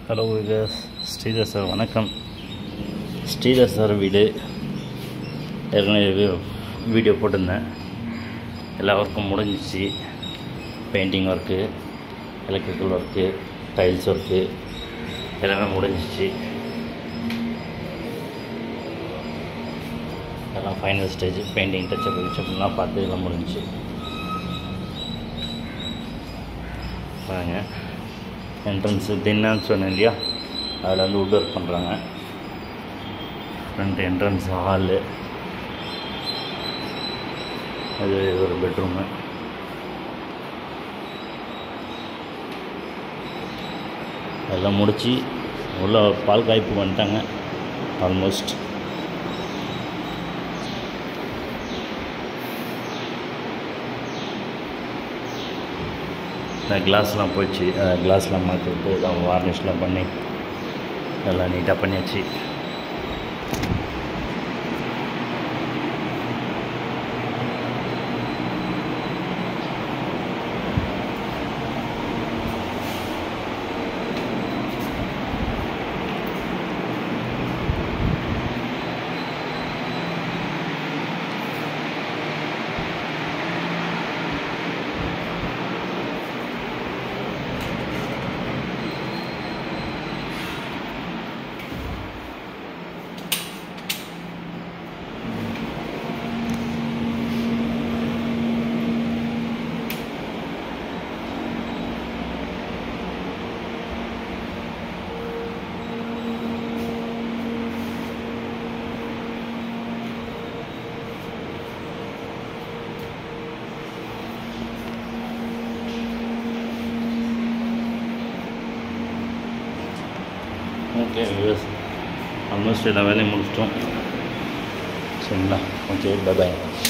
hello விகஸ் Sridhar sir வணக்கம் Sridhar sir வீடு ஏற்கனவே வீடியோ போட்டிருந்தேன் எல்லா ஒர்க்கும் முடிஞ்சிச்சு painting work electrical work tiles work எல்லாமே முடிஞ்சிச்சு எல்லாம் ஃபைனல் ஸ்டேஜ் பெயிண்டிங் டச்சப் கிச்சப்லாம் பார்த்து எல்லாம் முடிஞ்சிச்சு பாருங்க என்ட்ரன்ஸு தின்னான்னு சொன்னேன் இல்லையா அதில் வந்து உட் ஒர்க் பண்ணுறாங்க ஃப்ரண்ட் என்ட்ரன்ஸ் ஹாலு அது ஒரு பெட்ரூமு எல்லாம் முடித்து உள்ள பால் காய்ப்பு பண்ணிட்டாங்க ஆல்மோஸ்ட் கிளாஸ்லாம் போயிடுச்சு கிளாஸ்லாம் மாற்றி விட்டு எல்லாம் வார்னிஷ்லாம் பண்ணி எல்லாம் நீட்டாக பண்ணியாச்சு ஓகே வியூஸ் ஆல்மோஸ்ட் எல்லா வேலையும் முடிச்சிட்டோம் சரிங்களா ஓகே பை